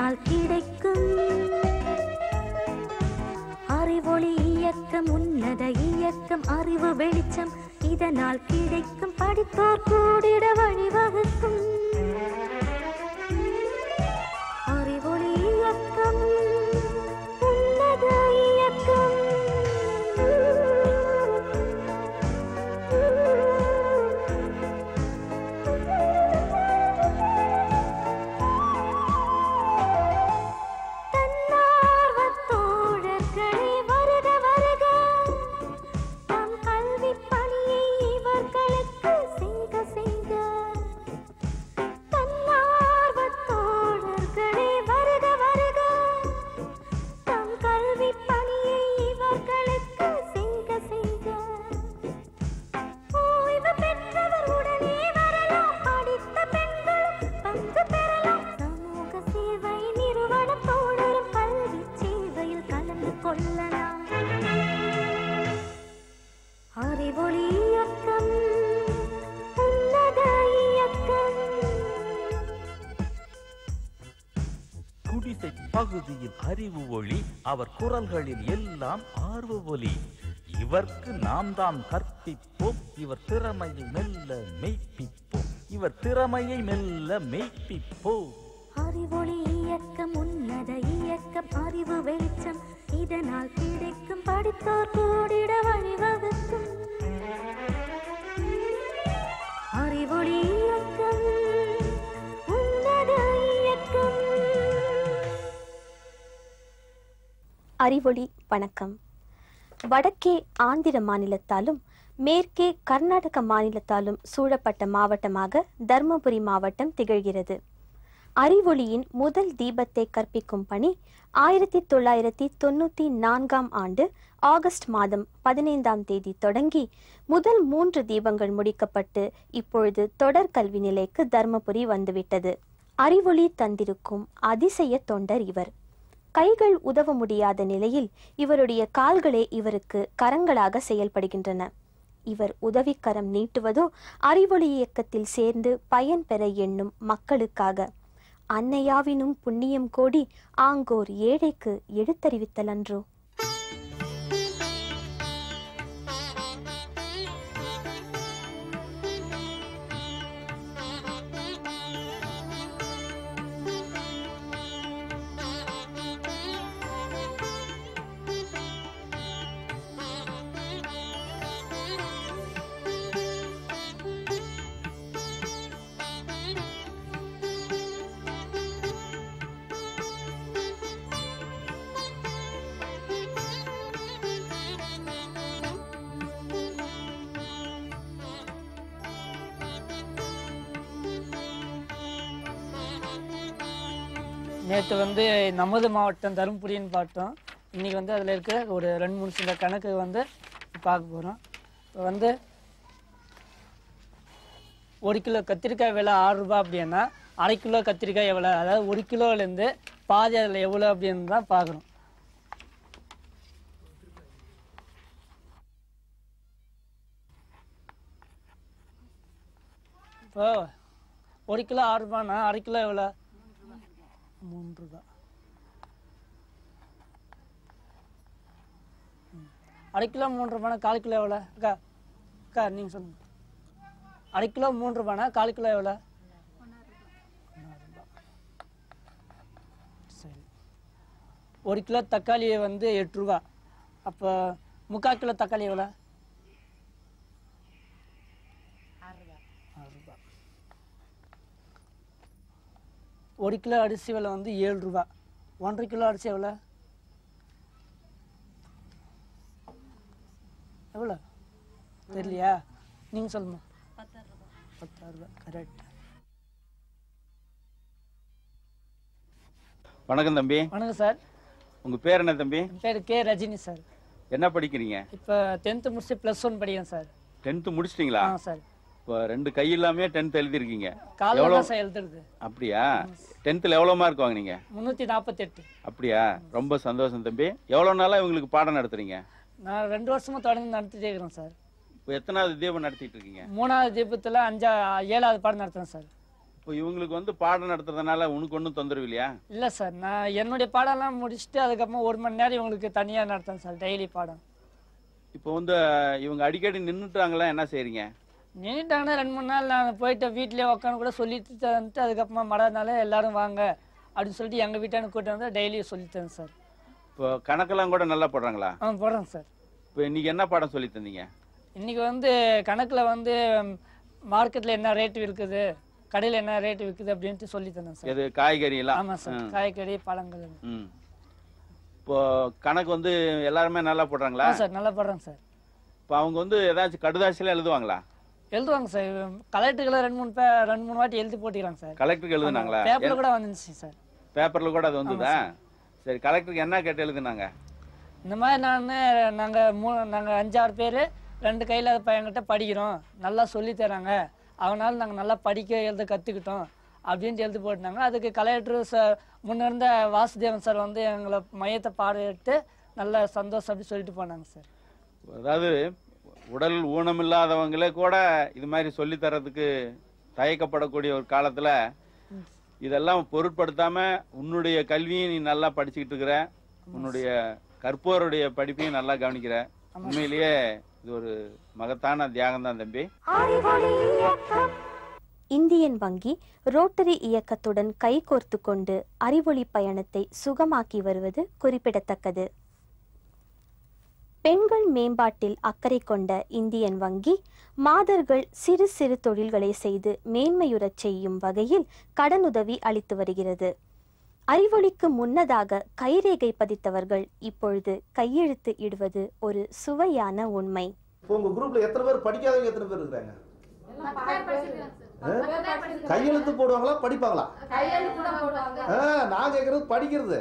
இதனால் கிடைக்கும் அறிவொளி இயக்கம் உன்னத இயக்கம் அறிவு வெளிச்சம் இதனால் கிடைக்கும் படித்தோர் கூடிட வழிவகுக்கும் அறிவொளி இயக்கம் உன்னத இயக்கம் தன்னார்வத் தோழர்களே வருக வருக தம் கல்விப் பணியை இவர்களுக்கு செய்க செய்க தன்னார்வத் தோழர்களே வருக வருக தம் கல்விப் பணியை இவர்களுக்கு செய்க செய்க ஓய்வு பெற்றவர் உடனே வரலாம் படித்த பெண்களும் பங்கு பெறலாம் சமூக சேவை நிறுவன தோழரும் கல்வி சேவையில் கலந்து கொள்ளலாம் அறிவொளி இயக்கம் உன்னத இயக்கம் குடிசை பகுதியில் அறிவு ஒளி அவர் குரல்களில் எல்லாம் ஆர்வ ஒலி இவர்க்கு நாம் தாம் கற்பிப்போம் இவர் திறமையை மெல்ல மெய்ப்பிப்போம் இவர் திறமையை மெல்ல மெய்ப்பிப்போம் அறிவொளி இயக்கம் உன்னத இயக்கம் அறிவு வெளிச்சம் இதனால் கிடைக்கும் படித்தோர் கூடிட வழிவகுக்கும் அறிவொளி இயக்கம் உன்னத இயக்கம் அறிவொளி வணக்கம் வடக்கே ஆந்திர மாநிலத்தாலும் மேற்கே கர்நாடக மாநிலத்தாலும் சூழப்பட்ட மாவட்டமாக தர்மபுரி மாவட்டம் திகழ்கிறது அறிவொளியின் முதல் தீபத்தை கற்பிக்கும் பணி ஆயிரத்தி தொள்ளாயிரத்தி தொண்ணூத்தி நான்காம் ஆண்டு ஆகஸ்ட் மாதம் பதினைந்தாம் தேதி தொடங்கி முதல் மூன்று தீபங்கள் முடிக்கப்பட்டு இப்பொழுது தொடர் கல்வி நிலைக்கு தர்மபுரி வந்துவிட்டது அறிவொளி தந்திருக்கும் அதிசய தொண்டர் இவர் கைகள் உதவ முடியாத நிலையில் இவருடைய கால்களே இவருக்கு கரங்களாக செயல்படுகின்றன இவர் உதவிக்கரம் நீட்டுவதோ அறிவொளி இயக்கத்தில் சேர்ந்து பயன் பெற எண்ணும் மக்களுக்காக அன்னையாவினும் புண்ணியம் கோடி ஆங்கோர் ஏழைக்கு எடுத்தறிவித்தலன்றோ நேற்று வந்து நமது மாவட்டம் தருமபுரின்னு பார்த்தோம் இன்னைக்கு வந்து அதில் இருக்க ஒரு ரெண்டு மூணு சில கணக்கு வந்து பார்க்க போகிறோம் இப்போ வந்து ஒரு கிலோ கத்திரிக்காய் விலை ஆறு ரூபாய் அப்படின்னா அரை கிலோ கத்திரிக்காய் எவ்வளோ அதாவது ஒரு கிலோலேருந்து பாதி அதில் எவ்வளோ அப்படின்னு தான் பார்க்குறோம் இப்போ ஒரு கிலோ ஆறு ரூபான்னா அரை கிலோ எவ்வளோ மூன்று ரூபா ம். அரை கிலோ மூன்று ரூபானா கால் கிலோ எவ்வளோ அக்கா அக்கா நீங்கள் சொல்லுங்க அரை கிலோ மூன்று ரூபானா கால் கிலோ எவ்வளோ சரி ஒரு கிலோ தக்காளி வந்து எட்டு ரூபா அப்போ முக்கால் கிலோ தக்காளி எவ்வளோ ஆறு ரூபா ஒரு கிலோ அரிசி விலை வந்து ஏழு ரூபா ஒன்றரை கிலோ அரிசி எவ்வளோ எவ்வளோ தெரியலையா நீங்கள் சொல்லுங்க பத்தாயிரம் ரூபா கரெக்ட் வணக்கம் தம்பி வணக்கம் சார் உங்க பேர் என்ன தம்பி என் பேர் கே ரஜினி சார் என்ன படிக்கிறீங்க இப்போ டென்த்து முடிச்சு ப்ளஸ் ஒன் படிக்கிறேன் சார் டென்த்து முடிச்சிட்டீங்களா ஆ சார் இப்போ ரெண்டு கை இல்லாமே டென்த் எழுதிருக்கீங்க காலையில் எவ்வளோ தான் சார் எழுதுறது அப்படியா டென்த்தில் எவ்வளோ மார்க் வாங்குனீங்க முந்நூற்றி நாற்பத்தெட்டு அப்படியா ரொம்ப சந்தோஷம் தம்பி எவ்வளோ நாளாக இவங்களுக்கு பாடம் நடத்துறீங்க நான் ரெண்டு வருஷமா தொடர்ந்து நடத்திட்டே இருக்கிறேன் சார் இப்போ எத்தனாவது தீபம் நடத்திட்டு இருக்கீங்க மூணாவது தீபத்தில் அஞ்சா ஏழாவது பாடம் நடத்துறேன் சார் இப்போ இவங்களுக்கு வந்து பாடம் நடத்துறதுனால உனக்கு ஒன்றும் தொந்தரவு இல்லையா இல்லை சார் நான் என்னுடைய பாடம்லாம் முடிச்சுட்டு அதுக்கப்புறம் ஒரு மணி நேரம் இவங்களுக்கு தனியாக நடத்தேன் சார் டெய்லி பாடம் இப்போ வந்து இவங்க அடிக்கடி நின்றுட்டாங்களா என்ன செய்றீங்க நின்றுட்டாங்கன்னா ரெண்டு மூணு நாள் நான் போயிட்டு வீட்டிலேயே உட்காந்து கூட சொல்லிட்டு வந்துட்டு அதுக்கப்புறமா மறுநாள் எல்லாரும் வாங்க அப்படின்னு சொல்லிட்டு எங்கள் வீட்டான கூட்டம் வந்து டெய்லியும் சொல்லித்தேன் சார் இப்போ கணக்கெல்லாம் கூட நல்லா போடுறாங்களா ஆ போடுறேன் சார் இப்போ இன்னைக்கு என்ன பாடம் சொல்லி தந்தீங்க இன்னைக்கு வந்து கணக்கில் வந்து மார்க்கெட்டில் என்ன ரேட்டு இருக்குது கடையில் என்ன ரேட்டு விற்குது அப்படின்ட்டு சொல்லி தந்தேன் சார் எது காய்கறி எல்லாம் ஆமாம் சார் காய்கறி பழங்கள் ம் இப்போ கணக்கு வந்து எல்லாருமே நல்லா போடுறாங்களா ஆ சார் நல்லா போடுறேன் சார் இப்போ அவங்க வந்து ஏதாச்சும் கடுதாசிலாம் எழுதுவாங்களா எழுதுவாங்க சார் கலெக்டருக்குலாம் ரெண்டு மூணு பே ரெண்டு மூணு வாட்டி எழுதி போட்டுக்கிறாங்க சார் கலெக்டருக்கு எழுதுனாங்களா பேப்பரில் கூட வந்துச்சு சார் பேப்பர்ல கூட அது வந்ததா சரி கலெக்டருக்கு என்ன கேட்டு எழுதுனாங்க இந்த மாதிரி நான் நாங்கள் மூணு நாங்கள் அஞ்சாறு பேர் ரெண்டு கையில் பையன்கிட்ட படிக்கிறோம் நல்லா சொல்லி தராங்க அவனால நாங்கள் நல்லா படிக்க எழுத கற்றுக்கிட்டோம் அப்படின்ட்டு எழுதி போட்டாங்க அதுக்கு கலெக்டர் சார் முன்ன இருந்த வாசுதேவன் சார் வந்து எங்களை மையத்தை பாடிட்டு நல்ல சந்தோஷம் அப்படி சொல்லிட்டு போனாங்க சார் அதாவது உடல் ஊனமில்லாதவங்களே கூட இது மாதிரி சொல்லி தரதுக்கு தயக்கப்படக்கூடிய ஒரு காலத்துல இதெல்லாம் பொருட்படுத்தாம உன்னுடைய கல்வியை நீ நல்லா படிச்சுக்கிட்டு இருக்கிற உன்னுடைய கற்போருடைய படிப்பையும் நல்லா கவனிக்கிற உண்மையிலேயே இது ஒரு மகத்தான தியாகம் தான் தம்பி அறிவொளி இயக்கம் இந்தியன் வங்கி ரோட்டரி இயக்கத்துடன் கைகோர்த்து கொண்டு அறிவொளி பயணத்தை சுகமாக்கி வருவது குறிப்பிடத்தக்கது பெண்கள் மேம்பாட்டில் அக்கறை கொண்ட இந்தியன் வங்கி மாதர்கள் சிறு சிறு தொழில்களை செய்து மேன்மையுறச் செய்யும் வகையில் கடனுதவி அளித்து வருகிறது அறிவொளிக்கு முன்னதாக கைரேகை பதித்தவர்கள் இப்பொழுது கையெழுத்து இடுவது ஒரு சுவையான உண்மை இப்போ உங்க குரூப்ல எத்தனை பேர் படிக்காதவங்க எத்தனை பேர் இருக்கிறாங்க ஆ? கையெழுத்து போடுவாங்களா படிப்பாங்களா ஆ, நான் கேட்கறது படிக்கிறது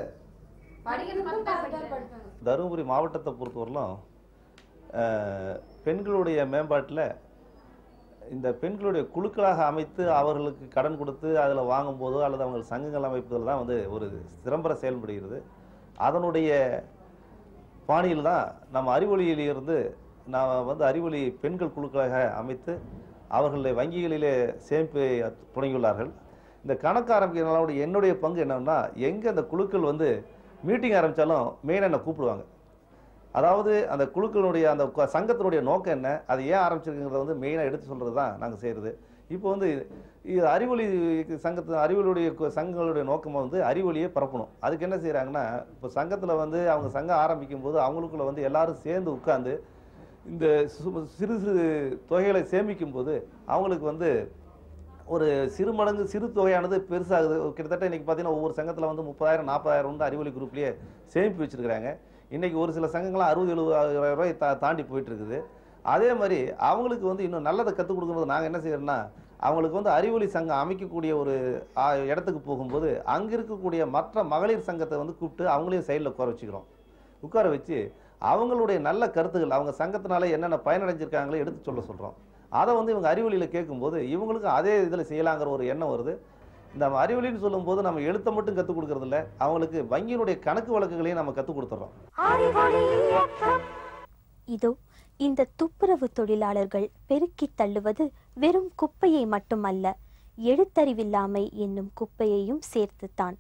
தருமபுரி மாவட்டத்தை பொறுத்தவரையிலும் அஹ், பெண்களுடைய மேம்பாட்டில் இந்த பெண்களுடைய குழுக்களாக அமைத்து அவர்களுக்கு கடன் கொடுத்து அதில் வாங்கும்போதோ அல்லது அவங்க சங்கங்கள் அமைப்பதில் தான் வந்து ஒரு திறம்பட செயல்படுகிறது அதனுடைய பாணியில் தான் நம்ம அறிவொளியிலிருந்து நாம் வந்து அறிவொளி பெண்கள் குழுக்களாக அமைத்து அவர்களை வங்கிகளிலே சேமிப்பு தொடங்கியுள்ளார்கள் இந்த கணக்கு ஆரம்பிக்கிறதுனால என்னுடைய பங்கு என்னன்னா எங்கே அந்த குழுக்கள் வந்து மீட்டிங் ஆரம்பித்தாலும் மெயினாக என்னை கூப்பிடுவாங்க அதாவது அந்த குழுக்களுடைய அந்த க- சங்கத்தினுடைய நோக்கம் என்ன அது ஏன் ஆரம்பிச்சிருக்குங்கிறத வந்து மெயினாக எடுத்து சொல்கிறது தான் நாங்கள் செய்கிறது இப்போ வந்து இது அறிவொளி சங்கத்து அறிவொளியுடைய கு- சங்கங்களுடைய நோக்கம் வந்து அறிவொளியை பரப்பணும் அதுக்கு என்ன செய்கிறாங்கன்னா இப்போ சங்கத்தில் வந்து அவங்க சங்கம் ஆரம்பிக்கும் போது அவங்களுக்குள்ள வந்து எல்லாரும் சேர்ந்து உட்கார்ந்து இந்த சு- சிறு சிறு தொகைகளை சேமிக்கும் போது அவங்களுக்கு வந்து ஒரு சிறு மடங்கு சிறு தொகையானது பெருசாகுது கிட்டத்தட்ட இன்னைக்கு பார்த்தீங்கன்னா ஒவ்வொரு சங்கத்தில் வந்து முப்பதாயிரம் நாற்பதாயிரம் வந்து அறிவொளி குரூப்லேயே சேமிப்பு வச்சிருக்கிறாங்க இன்னைக்கு ஒரு சில சங்கங்கள்லாம் அறுபது எழுபதாயிரம் ரூபாய் தா தாண்டி போயிட்டு இருக்குது அதே மாதிரி அவங்களுக்கு வந்து இன்னும் நல்லதை கற்றுக் கொடுக்கும்போது நாங்கள் என்ன செய்யறோம்னா அவங்களுக்கு வந்து அறிவொளி சங்கம் அமைக்கக்கூடிய ஒரு ஆ, இடத்துக்கு போகும்போது அங்கே இருக்கக்கூடிய மற்ற மகளிர் சங்கத்தை வந்து கூப்பிட்டு அவங்களையும் சைடில் உட்கார வச்சுக்கிறோம் உட்கார வச்சு அவங்களுடைய நல்ல கருத்துக்கள் அவங்க சங்கத்தினால என்னென்ன பயனடைஞ்சிருக்காங்களோ எடுத்து சொல்ல சொல்கிறோம் அதை வந்து இவங்க அறிவொளியில் கேட்கும்போது இவங்களுக்கும் அதே இதில் செய்யலாங்கிற ஒரு எண்ணம் வருது இந்த அறிவொளின்னு சொல்லும்போது நம்ம எழுத்தை மட்டும் கற்றுக் கொடுக்கறது இல்ல அவங்களுக்கு வங்கியினுடைய கணக்கு வழக்குகளையும் நம்ம கற்றுக் கொடுத்துட்றோம் அறிவொளி இயக்கம் இதோ இந்த துப்புரவு தொழிலாளர்கள் பெருக்கித் தள்ளுவது வெறும் குப்பையை மட்டுமல்ல எழுத்தறிவில்லாமை என்னும் குப்பையையும் சேர்த்துத்தான்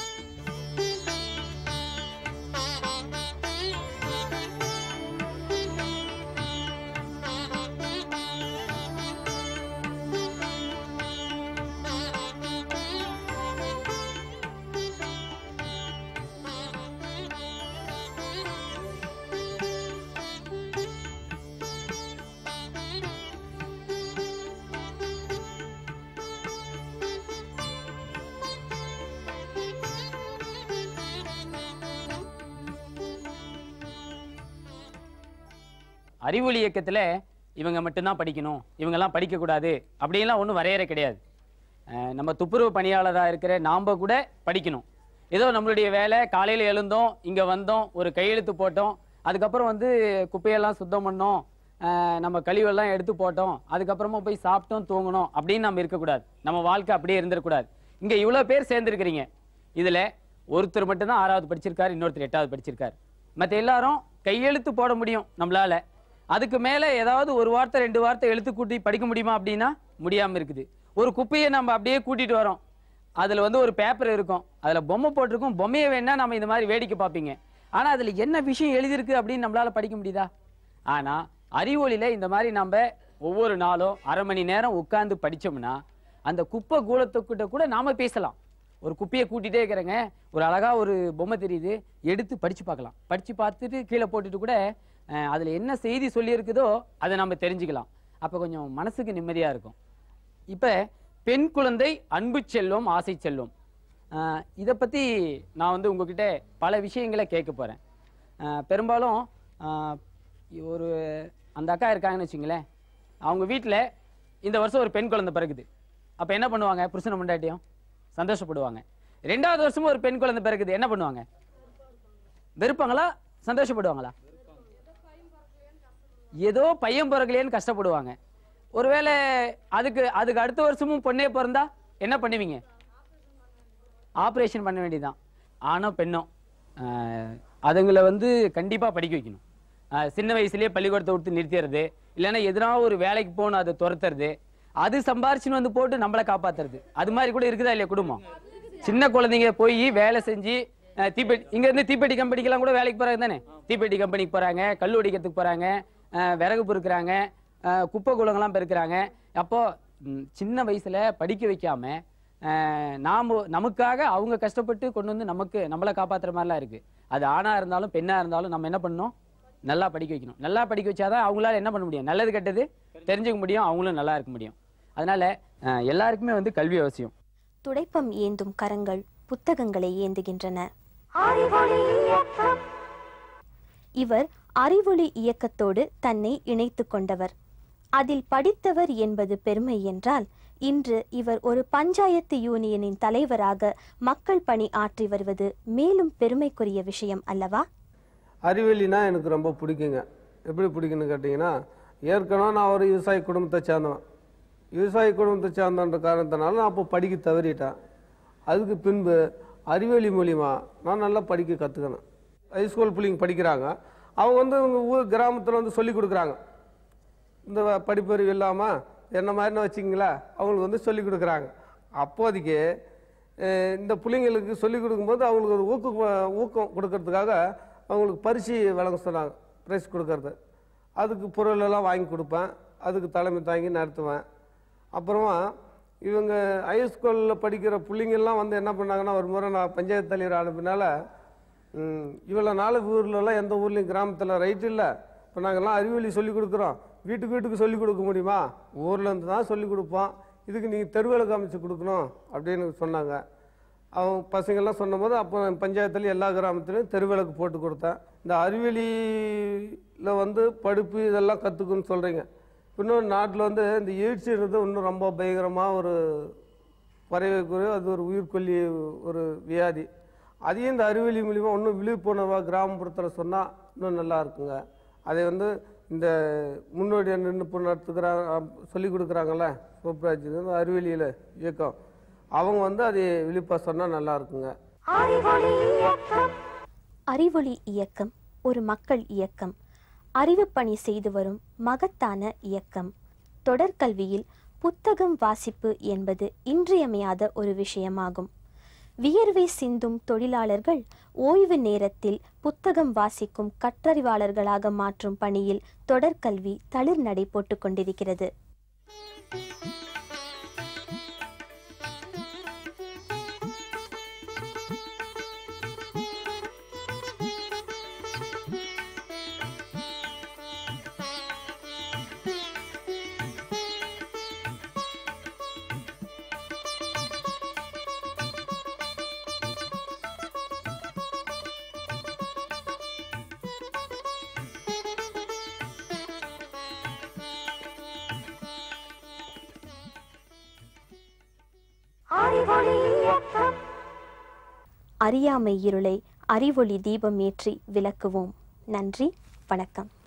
அறிவொளி இயக்கத்தில் இவங்க மட்டும்தான் படிக்கணும் இவங்கெல்லாம் படிக்கக்கூடாது அப்படின்லாம் ஒன்றும் வரையறை கிடையாது அஹ் நம்ம துப்புரவு பணியாளராக இருக்கிற நாம் கூட படிக்கணும் ஏதோ நம்மளுடைய வேலை காலையில் எழுந்தோம் இங்கே வந்தோம் ஒரு கையெழுத்து போட்டோம் அதுக்கப்புறம் வந்து குப்பையெல்லாம் சுத்தம் பண்ணோம் அஹ் நம்ம கழிவெல்லாம் எடுத்து போட்டோம் அதுக்கப்புறமா போய் சாப்பிட்டோம் தூங்கணும் அப்படின்னு நம்ம இருக்கக்கூடாது நம்ம வாழ்க்கை அப்படியே இருந்துடக்கூடாது இங்கே இவ்வளோ பேர் சேர்ந்துருக்கிறீங்க இதில் ஒருத்தர் மட்டும்தான் ஆறாவது படிச்சிருக்காரு இன்னொருத்தர் எட்டாவது படிச்சிருக்காரு மற்ற எல்லாரும் கையெழுத்து போட முடியும் நம்மளால அதுக்கு மேலே ஏதாவது ஒரு வார்த்தை ரெண்டு வார்த்தை எழுத்து கூட்டி படிக்க முடியுமா அப்படின்னா முடியாமல் இருக்குது ஒரு குப்பையை நம்ம அப்படியே கூட்டிட்டு வரோம் அதுல வந்து ஒரு பேப்பர் இருக்கும் அதுல பொம்மை போட்டிருக்கும் பொம்மையை வேணா நம்ம இந்த மாதிரி வேடிக்கை பார்ப்பீங்க ஆனா அதுல என்ன விஷயம் எழுதியிருக்கு அப்படின்னு நம்மளால படிக்க முடியுதா ஆனா அறிவொளியில இந்த மாதிரி நம்ம ஒவ்வொரு நாளும் அரை மணி நேரம் உட்கார்ந்து படிச்சோம்னா அந்த குப்பை கூலத்துக்கிட்ட கூட நாம பேசலாம் ஒரு குப்பையை கூட்டிட்டே இருக்கிறேங்க ஒரு அழகா ஒரு பொம்மை தெரியுது எடுத்து படிச்சு பார்க்கலாம் படிச்சு பார்த்துட்டு கீழே போட்டுட்டு கூட அஹ், அதுல என்ன செய்தி சொல்லியிருக்குதோ அதை நம்ம தெரிஞ்சுக்கலாம் அப்ப கொஞ்சம் மனசுக்கு நிம்மதியா இருக்கும் இப்ப பெண் குழந்தை அன்பு செல்வம் ஆசை செல்வம் அஹ், இதை பத்தி நான் வந்து உங்ககிட்ட பல விஷயங்களை கேட்க போறேன் அஹ், பெரும்பாலும் அஹ், ஒரு அந்த அக்கா இருக்காங்கன்னு வச்சுங்களேன் அவங்க வீட்டில் இந்த வருஷம் ஒரு பெண் குழந்தை பிறகுது அப்ப என்ன பண்ணுவாங்க புருஷனை முண்டாட்டியும் சந்தோஷப்படுவாங்க ரெண்டாவது வருஷமும் ஒரு பெண் குழந்தை பிறகுது என்ன பண்ணுவாங்க வெறுப்பாங்களா சந்தோஷப்படுவாங்களா ஏதோ பையன் பிறக்கலையேன்னு கஷ்டப்படுவாங்க ஒருவேளை அதுக்கு அதுக்கு அடுத்த வருஷமும் பொண்ணே பிறந்தா என்ன பண்ணுவீங்க ஆப்ரேஷன் பண்ண வேண்டியதுதான் ஆணோ பெண்ணோ ஆஹ் அதுங்களை வந்து கண்டிப்பா படிக்க வைக்கணும் ஆஹ் சின்ன வயசுலயே பள்ளிக்கூடத்தை விட்டு நிறுத்திடுறது இல்லைன்னா எதனா ஒரு வேலைக்கு போகணும் அதை துரத்துறது அது சம்பாரிச்சுன்னு வந்து போட்டு நம்மளை காப்பாத்துறது அது மாதிரி கூட இருக்குதா இல்லையா குடும்பம் சின்ன குழந்தைங்க போய் வேலை செஞ்சு ஆஹ் தீப்பெட்டி இங்க இருந்து தீப்பெட்டி கம்பெனிக்கெல்லாம் கூட வேலைக்கு போறாங்க தானே தீப்பெட்டி கம்பெனிக்கு போறாங்க கல் உடைக்கிறதுக்கு போறாங்க ஆஹ் விறகு பொறுக்குறாங்க ஆஹ் குப்பை குளங்கள்லாம் பெருக்குறாங்க அப்போ ம், சின்ன வயசுல படிக்க வைக்காம ஆஹ் நாம நமக்காக அவங்க கஷ்டப்பட்டு கொண்டு வந்து நமக்கு நம்மளை காப்பாத்துற மாதிரிலாம் இருக்கு அது ஆணா இருந்தாலும் பெண்ணா இருந்தாலும் நம்ம என்ன பண்ணணும் நல்லா படிக்க வைக்கணும் நல்லா படிக்க வச்சாதான் அவங்களால என்ன பண்ண முடியும் நல்லது கெட்டது தெரிஞ்சுக்க முடியும் அவங்களும் நல்லா இருக்க முடியும் அதனால ஆஹ் எல்லாருக்குமே வந்து கல்வி அவசியம் துடைப்பம் ஏந்தும் கரங்கள் புத்தகங்களை ஏந்துகின்றன அறிவொளி இயக்கம் இவர் அறிவொளி இயக்கத்தோடு தன்னை இணைத்துக் கொண்டவர் அதில் படித்தவர் என்பது பெருமை என்றால் இன்று இவர் ஒரு பஞ்சாயத்து யூனியனின் தலைவராக மக்கள் பணி ஆற்றி வருவது மேலும் பெருமைக்குரிய விஷயம் அல்லவா அறிவெளினா எனக்கு ரொம்ப பிடிக்குங்க எப்படி பிடிக்குன்னு கேட்டிங்கன்னா ஏற்கனவே நான் ஒரு விவசாய குடும்பத்தை சேர்ந்தவன் விவசாய குடும்பத்தை சேர்ந்தன்ற காரணத்தினால நான் அப்போ படிக்க தவறிட்டேன் அதுக்கு பின்பு அறிவெளி மூலிமா நான் நல்லா படிக்க கற்றுக்கணும் ஹைஸ்கூல் பிள்ளைங்க படிக்கிறாங்க அவங்க வந்து உங்க ஊர் கிராமத்தில் வந்து சொல்லி கொடுக்குறாங்க இந்த வ- படிப்பறிவு இல்லாமல் என்ன மாதிரின்னு வச்சிங்களேன் அவங்களுக்கு வந்து சொல்லி கொடுக்குறாங்க அப்போதைக்கு அஹ், இந்த பிள்ளைங்களுக்கு சொல்லி கொடுக்கும்போது அவங்களுக்கு ஒரு ஊக்கம் ஊக்கம் கொடுக்கறதுக்காக அவங்களுக்கு பரிசு வழங்க சொன்னாங்க ப்ரைஸ் கொடுக்கறது அதுக்கு பொருள் எல்லாம் வாங்கி கொடுப்பேன் அதுக்கு தலைமை தாங்கி நடத்துவேன் அப்புறமா இவங்க ஹைஸ்கூலில் படிக்கிற பிள்ளைங்கெல்லாம் வந்து என்ன பண்ணாங்கன்னா ஒரு முறை நான் பஞ்சாயத்து தலைவர் அனுப்பினால ம், இவ்வளோ நாள் ஊர்லலாம் எந்த ஊர்லேயும் கிராமத்தில் ரைட் இல்லை இப்போ நாங்கள்லாம் அறிவொளி சொல்லி கொடுக்குறோம் வீட்டுக்கு வீட்டுக்கு சொல்லி கொடுக்க முடியுமா ஊர்ல இருந்து தான் சொல்லி கொடுப்போம் இதுக்கு நீங்கள் தெருவிளக்கு அமைச்சு கொடுக்கணும் அப்படின்னு சொன்னாங்க அவங்க பசங்கள்லாம் சொன்னபோது அப்போ பஞ்சாயத்துல எல்லா கிராமத்துலையும் தெருவிளக்கு போட்டு கொடுத்தேன் இந்த அறிவொளியில் வந்து படிப்பு இதெல்லாம் கற்றுக்குன்னு சொல்கிறீங்க இன்னும் நாட்டில் வந்து இந்த எய்ட்ஸுன்றது இன்னும் ரொம்ப பயங்கரமாக ஒரு பறவைக்குரிய அது ஒரு உயிர்கொல்லி ஒரு வியாதி அதையும் இந்த அறிவொளி மூலிமா இன்னும் விழிப்புணர்வாக கிராமப்புறத்தில் சொன்னால் இன்னும் நல்லா இருக்குங்க அதை வந்து இந்த முன்னோடியாக நின்று நடத்துக்கிறாங்க சொல்லி கொடுக்குறாங்கல்ல சூப்பராஜ் அறிவொளியில் இயக்கம் அவங்க வந்து அதை விழிப்பாக சொன்னால் நல்லா இருக்குங்க அறிவொளி இயக்கம் அறிவொளி இயக்கம் ஒரு மக்கள் இயக்கம் அறிவுப்பணி செய்து வரும் மகத்தான இயக்கம் தொடர்கல்வியில் புத்தகம் வாசிப்பு என்பது இன்றியமையாத ஒரு விஷயமாகும் வியர்வை சிந்தும் தொழிலாளர்கள் ஓய்வு நேரத்தில் புத்தகம் வாசிக்கும் கற்றறிவாளர்களாக மாற்றும் பணியில் தொடர்கல்வி தளிர் நடை போட்டுக் கொண்டிருக்கிறது அறிவொளி இயக்கம் அறியாமை இருளை அறிவொளி தீபம் ஏற்றி விளக்குவோம் நன்றி வணக்கம்